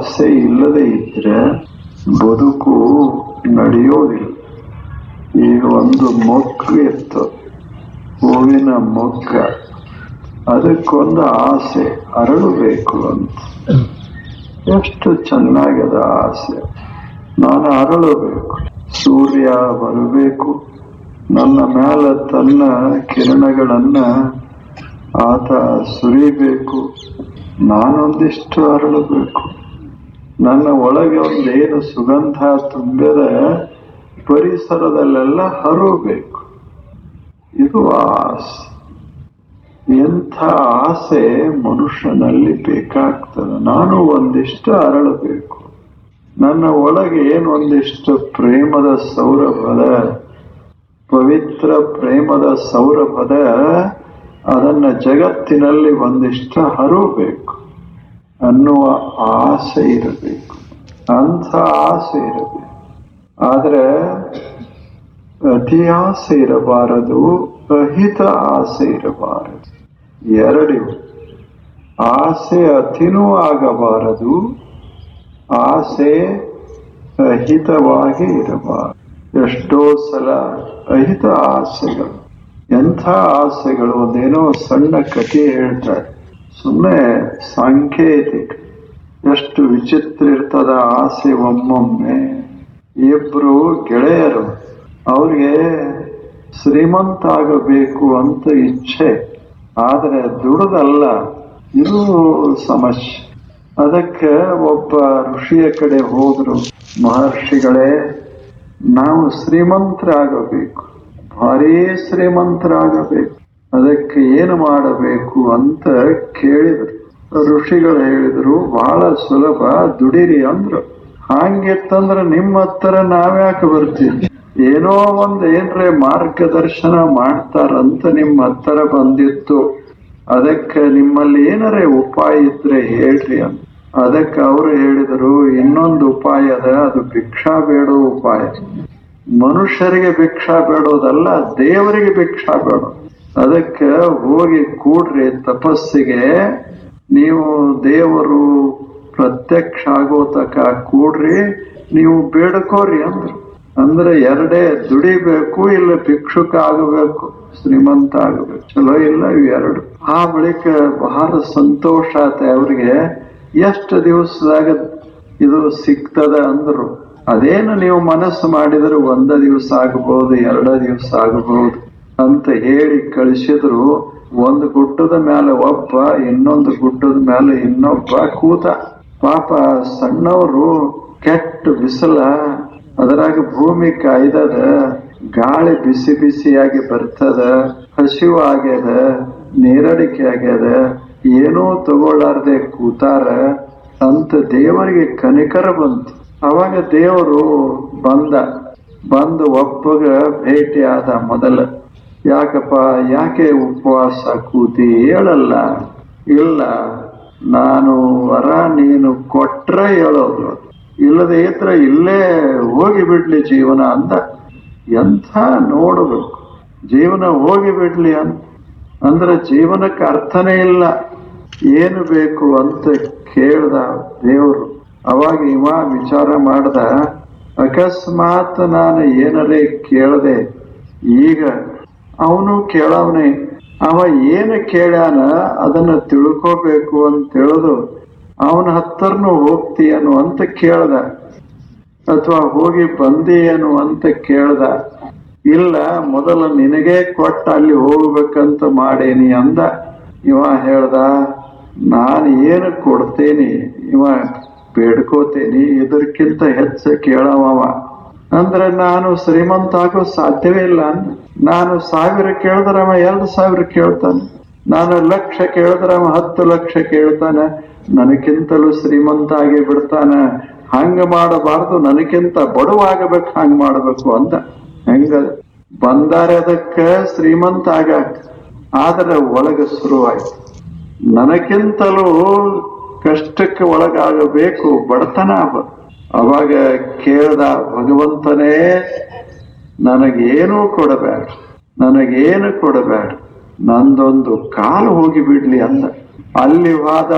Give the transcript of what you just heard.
ಆಸೆ ಇಲ್ಲದೆ ಇದ್ರೆ ಬದುಕು ನಡೆಯೋದಿಲ್ಲ ಈಗ ಒಂದು ಮೊಗ್ಗು ಇತ್ತು ಹೂವಿನ ಮೊಗ್ಗ ಅದಕ್ಕೊಂದು ಆಸೆ ಅರಳಬೇಕು ಅಂತ ಎಷ್ಟು ಚೆನ್ನಾಗದ ಆಸೆ ನಾನು ಅರಳಬೇಕು ಸೂರ್ಯ ಬರಬೇಕು ನನ್ನ ಮೇಲೆ ತನ್ನ ಕಿರಣಗಳನ್ನ ಆತ ಸುರಿಬೇಕು ನಾನೊಂದಿಷ್ಟು ಅರಳಬೇಕು ನನ್ನ ಒಳಗೆ ಒಂದೇನು ಸುಗಂಧ ತುಂಬಿದ ಪರಿಸರದಲ್ಲೆಲ್ಲ ಹರಬೇಕು ಇದು ಆಸೆ ಎಂಥ ಆಸೆ ಮನುಷ್ಯನಲ್ಲಿ ಬೇಕಾಗ್ತದೆ ನಾನು ಒಂದಿಷ್ಟು ಅರಳಬೇಕು ನನ್ನ ಒಳಗೆ ಏನು ಒಂದಿಷ್ಟು ಪ್ರೇಮದ ಸೌರಭದ ಪವಿತ್ರ ಪ್ರೇಮದ ಸೌರಭದ ಅದನ್ನ ಜಗತ್ತಿನಲ್ಲಿ ಒಂದಿಷ್ಟು ಹರಬೇಕು ಅನ್ನುವ ಆಸೆ ಇರಬೇಕು ಅಂಥ ಆಸೆ ಇರಬೇಕು ಆದ್ರೆ ಅತಿ ಆಸೆ ಇರಬಾರದು ಅಹಿತ ಆಸೆ ಇರಬಾರದು ಎರಡಿವು ಆಸೆ ಅತಿನೂ ಆಗಬಾರದು ಆಸೆ ಅಹಿತವಾಗಿ ಇರಬಾರದು ಎಷ್ಟೋ ಸಲ ಅಹಿತ ಆಸೆಗಳು ಎಂಥ ಆಸೆಗಳು ಒಂದೇನೋ ಸಣ್ಣ ಕಥೆ ಹೇಳ್ತಾರೆ ಸುಮ್ಮನೆ ಸಾಂಕೇತಿಕ ಎಷ್ಟು ವಿಚಿತ್ರ ಇರ್ತದ ಆಸೆ ಒಮ್ಮೊಮ್ಮೆ ಇಬ್ರು ಗೆಳೆಯರು ಅವ್ರಿಗೆ ಶ್ರೀಮಂತ ಆಗಬೇಕು ಅಂತ ಇಚ್ಛೆ ಆದ್ರೆ ದುಡದಲ್ಲ ಇದು ಸಮಸ್ಯೆ ಅದಕ್ಕೆ ಒಬ್ಬ ಋಷಿಯ ಕಡೆ ಹೋದ್ರು ಮಹರ್ಷಿಗಳೇ ನಾವು ಶ್ರೀಮಂತರಾಗಬೇಕು ಭಾರೀ ಶ್ರೀಮಂತರಾಗಬೇಕು ಅದಕ್ಕೆ ಏನು ಮಾಡಬೇಕು ಅಂತ ಕೇಳಿದ್ರು ಋಷಿಗಳು ಹೇಳಿದ್ರು ಬಹಳ ಸುಲಭ ದುಡಿರಿ ಅಂದ್ರು ಹಾಂಗಿತ್ತಂದ್ರ ನಿಮ್ಮ ಹತ್ರ ನಾವ್ಯಾಕೆ ಬರ್ತೀವಿ ಏನೋ ಒಂದ್ ಏನ್ರೆ ಮಾರ್ಗದರ್ಶನ ಮಾಡ್ತಾರಂತ ನಿಮ್ಮ ಹತ್ರ ಬಂದಿತ್ತು ಅದಕ್ಕೆ ನಿಮ್ಮಲ್ಲಿ ಏನಾರೇ ಉಪಾಯ ಇದ್ರೆ ಹೇಳ್ರಿ ಅಂತ ಅದಕ್ಕೆ ಅವರು ಹೇಳಿದರು ಇನ್ನೊಂದು ಉಪಾಯ ಅದ ಅದು ಭಿಕ್ಷಾ ಬೇಡೋ ಉಪಾಯ ಮನುಷ್ಯರಿಗೆ ಭಿಕ್ಷಾ ಬೇಡೋದಲ್ಲ ದೇವರಿಗೆ ಭಿಕ್ಷಾ ಬೇಡ ಅದಕ್ಕೆ ಹೋಗಿ ಕೂಡ್ರಿ ತಪಸ್ಸಿಗೆ ನೀವು ದೇವರು ಪ್ರತ್ಯಕ್ಷ ಆಗೋ ತಕ ಕೂಡ್ರಿ ನೀವು ಬೇಡ್ಕೋರಿ ಅಂದ್ರು ಅಂದ್ರೆ ಎರಡೇ ದುಡಿಬೇಕು ಇಲ್ಲ ಭಿಕ್ಷುಕ ಆಗಬೇಕು ಶ್ರೀಮಂತ ಆಗಬೇಕು ಚಲೋ ಇಲ್ಲ ಇವೆರಡು ಆ ಬಳಿಕ ಬಹಳ ಸಂತೋಷ ಆತ ಅವ್ರಿಗೆ ಎಷ್ಟು ದಿವಸದಾಗ ಇದು ಸಿಗ್ತದ ಅಂದ್ರು ಅದೇನು ನೀವು ಮನಸ್ಸು ಮಾಡಿದ್ರೆ ಒಂದ ದಿವಸ ಆಗಬಹುದು ಎರಡ ದಿವಸ ಆಗಬಹುದು ಅಂತ ಹೇಳಿ ಕಳಿಸಿದ್ರು ಒಂದು ಗುಡ್ಡದ ಮೇಲೆ ಒಬ್ಬ ಇನ್ನೊಂದು ಗುಡ್ಡದ ಮೇಲೆ ಇನ್ನೊಬ್ಬ ಕೂತ ಪಾಪ ಸಣ್ಣವರು ಕೆಟ್ಟ ಬಿಸಿಲ ಅದರಾಗ ಭೂಮಿ ಕಾಯ್ದದ ಗಾಳಿ ಬಿಸಿ ಬಿಸಿಯಾಗಿ ಬರ್ತದ ಹಸಿವು ಆಗ್ಯದ ನೀರಡಿಕೆ ಆಗ್ಯದ ಏನೂ ತಗೊಳ್ಳಾರ್ದೆ ಕೂತಾರ ಅಂತ ದೇವರಿಗೆ ಕನಿಕರ ಬಂತು ಅವಾಗ ದೇವರು ಬಂದ ಬಂದು ಒಬ್ಬಗ ಭೇಟಿ ಆದ ಮೊದಲ ಯಾಕಪ್ಪ ಯಾಕೆ ಉಪವಾಸ ಕೂತಿ ಹೇಳಲ್ಲ ಇಲ್ಲ ನಾನು ವರ ನೀನು ಕೊಟ್ರ ಹೇಳೋದು ಇಲ್ಲದೆ ಇದ್ರ ಇಲ್ಲೇ ಹೋಗಿ ಬಿಡ್ಲಿ ಜೀವನ ಅಂದ ಎಂಥ ನೋಡಬೇಕು ಜೀವನ ಹೋಗಿ ಬಿಡ್ಲಿ ಅಂತ ಅಂದ್ರೆ ಜೀವನಕ್ಕೆ ಅರ್ಥನೇ ಇಲ್ಲ ಏನು ಬೇಕು ಅಂತ ಕೇಳ್ದ ದೇವರು ಅವಾಗ ಇವ ವಿಚಾರ ಮಾಡ್ದ ಅಕಸ್ಮಾತ್ ನಾನು ಏನರೇ ಕೇಳದೆ ಈಗ ಅವನು ಕೇಳವನೇ ಅವ ಏನು ಕೇಳ್ಯಾನ ಅದನ್ನ ತಿಳ್ಕೋಬೇಕು ಅಂತ ತಿಳಿದು ಅವನ ಹತ್ತರ್ನು ಹೋಗ್ತೀಯನು ಅಂತ ಕೇಳ್ದ ಅಥವಾ ಹೋಗಿ ಬಂದೀಯನು ಅಂತ ಕೇಳ್ದ ಇಲ್ಲ ಮೊದಲು ನಿನಗೆ ಕೊಟ್ಟ ಅಲ್ಲಿ ಹೋಗ್ಬೇಕಂತ ಮಾಡೇನಿ ಅಂದ ಇವ ಹೇಳ್ದ ನಾನು ಏನು ಕೊಡ್ತೇನಿ ಇವ ಬೇಡ್ಕೋತೇನಿ ಇದಕ್ಕಿಂತ ಹೆಚ್ಚ ಕೇಳವ ಅಂದ್ರೆ ನಾನು ಶ್ರೀಮಂತ ಆಗೋ ಸಾಧ್ಯವೇ ಇಲ್ಲ ಅಂದ ನಾನು ಸಾವಿರ ಕೇಳಿದ್ರೆ ಅವ ಎರಡು ಸಾವಿರ ಕೇಳ್ತಾನೆ ನಾನು ಲಕ್ಷ ಕೇಳಿದ್ರೆ ಅವ ಹತ್ತು ಲಕ್ಷ ಕೇಳ್ತಾನೆ ನನಗಿಂತಲೂ ಶ್ರೀಮಂತ ಆಗಿ ಬಿಡ್ತಾನ ಹಂಗ ಮಾಡಬಾರ್ದು ನನಗಿಂತ ಬಡವಾಗಬೇಕು ಹಂಗ ಮಾಡಬೇಕು ಅಂದ ಹೆಂಗ ಬಂದಾರೆ ಅದಕ್ಕೆ ಶ್ರೀಮಂತ ಆಗಾಕ ಆದ್ರೆ ಒಳಗ ಶುರುವಾಯ್ತು ನನಗಿಂತಲೂ ಕಷ್ಟಕ್ಕೆ ಒಳಗಾಗಬೇಕು ಬಡತನ ಅವ ಅವಾಗ ಕೇಳ್ದ ಭಗವಂತನೇ ನನಗೇನೂ ಕೊಡಬೇಡ ನನಗೇನು ಕೊಡಬೇಡ ನಂದೊಂದು ಕಾಲು ಹೋಗಿ ಬಿಡ್ಲಿ ಅಂದ ಅಲ್ಲಿ ವಾದ